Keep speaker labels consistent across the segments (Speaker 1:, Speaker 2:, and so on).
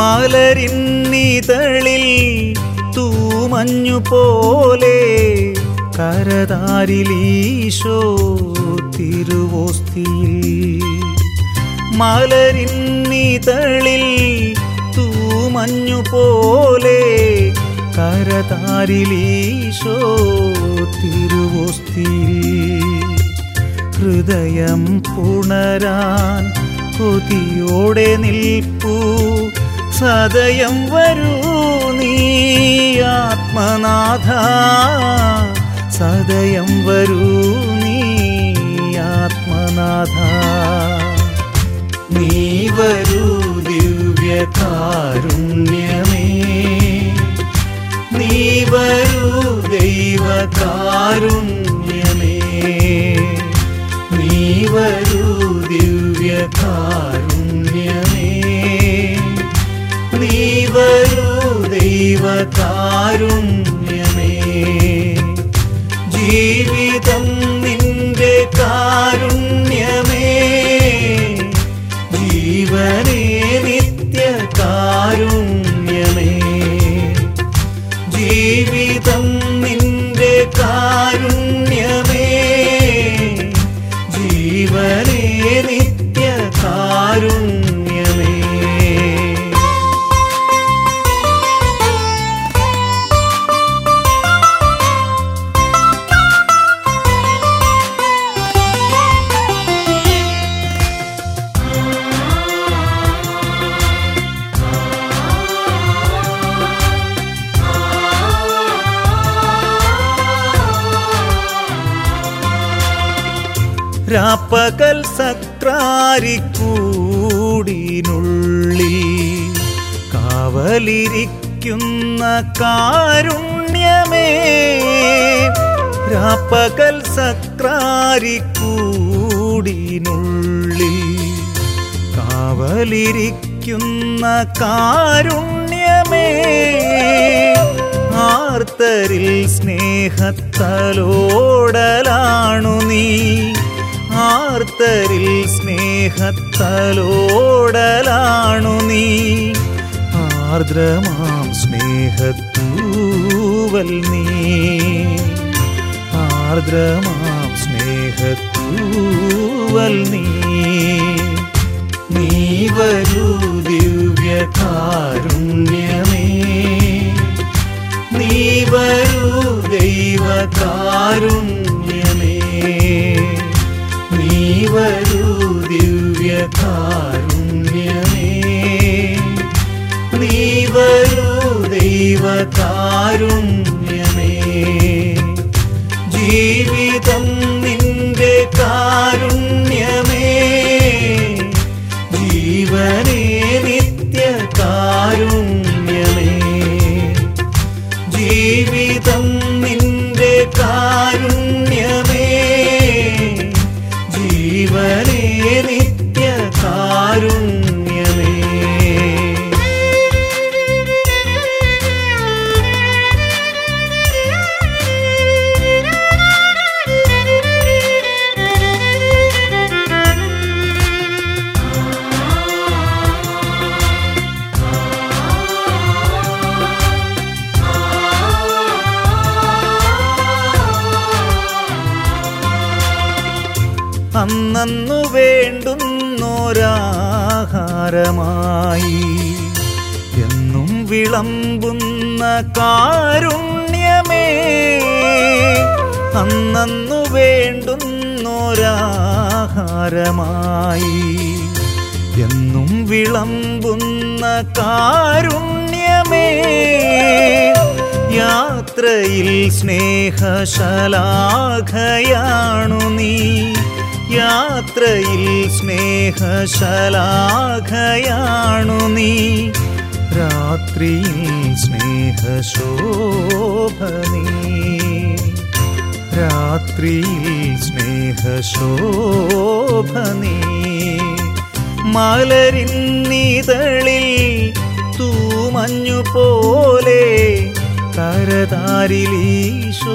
Speaker 1: മലരിന്നിതളിൽ തൂമഞ്ഞു പോലെ കരതാരിലീശോ തിരുവോസ്തിയിൽ മലരിന്നിതളിൽ തൂമഞ്ഞു പോലെ കരതാരിലീശോ തിരുവോസ്തിയിൽ ഹൃദയം പുണരാൻ കൊതിയോടെ നിൽപ്പൂ സദയം വരൂ നീ ആത്മനാഥ സദയം വരൂ നീ ആത്മനാഥ നീ വരൂ ദിവ്യകാരുണ്യമേ നീ വരൂ ദൈവകാരുണ്യമേ നീ വരൂ ദിവ്യകാരുണ്യമേ നീ വരൂ ദൈവകാരുണ്യമേ ജീവിതം നിന്റെ കാരുണ്യമേ ജീവനേ നിത്യ കാരുണ്യമേ ജീവിതം നിന്റെ കാരുണ്യമേ ജീവനേ നിത്യ കാരുണ്യമേ രാപ്പകൽ സക്രാരിക്കൂടിനുള്ളിൽ കാവലിരിക്കുന്ന കാരുണ്യമേ രാപ്പകൽ സക്രാരിക്കൂടിനുള്ളിൽ കാവലിരിക്കുന്ന കാരുണ്യമേ ആർത്തരിൽ സ്നേഹത്തലോടലാണു നീ ആർത്തരിൽ സ്നേഹത്തലോടലാണു നീ ആർദ്രമാം സ്നേഹത്തൂവൽ നീ ആർദ്രമാം സ്നേഹത്തൂവൽ നീ നീ വരൂ ദിവ്യകാരുണ്യമേ നീ വരൂ ദൈവകാരുണ്യമേ നീ വരൂ ദിവ്യകാരുണ്യമേ നീ വരൂ ദൈവകാരുണ്യമേ ജീവിതം നിന്റെ കാരുണ്യമേ ജീവനേ നിത്യ കാരുണ്യമേ ജീവിതം നിന്റെ കാരുണ്യമേ ജീവനേ നിത്യ കാരുണ്യമേ അന്നു വേണ്ടുന്നൊരാഹാരമായി എന്നും വിളമ്പുന്ന കാരുണ്യമേ അന്നു വേണ്ടുന്നൊരാഹാരമായി എന്നും വിളമ്പുന്ന കാരുണ്യമേ യാത്രയിൽ സ്നേഹശലാഖയാണു നീ യാത്രയിൽ സ്നേഹശലാഖയാണു നീ രാത്രിയിൽ സ്നേഹശോഭ നീ രാത്രിയിൽ സ്നേഹശോഭ നീ മലരിന്നിതളിൽ തൂമഞ്ഞു പോലെ കരതാരിലീശോ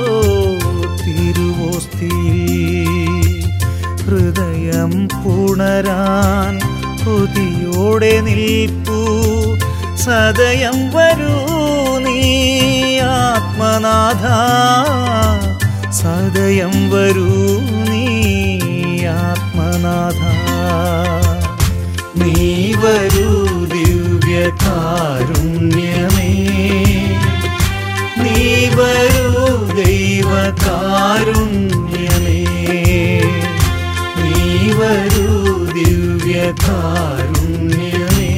Speaker 1: തിരുവോസ്തിയിൽ ഹൃദയം പുണരാൻ കൊതിയോടെ നിൽപ്പൂ സദയം വരൂ നീ ആത്മനാഥ സദയം വരൂ നീ ആത്മനാഥ നീ വരൂ ദിവ്യകാരുണ്യമേ നീ വരൂ ദൈവകാരുണ്യമേ നീ വരൂ ദിവ്യകാരുണ്യമേ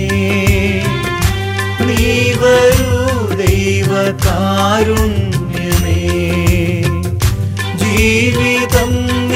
Speaker 1: നീ വരൂ ദൈവകാരുണ്യമേ ജീവിതം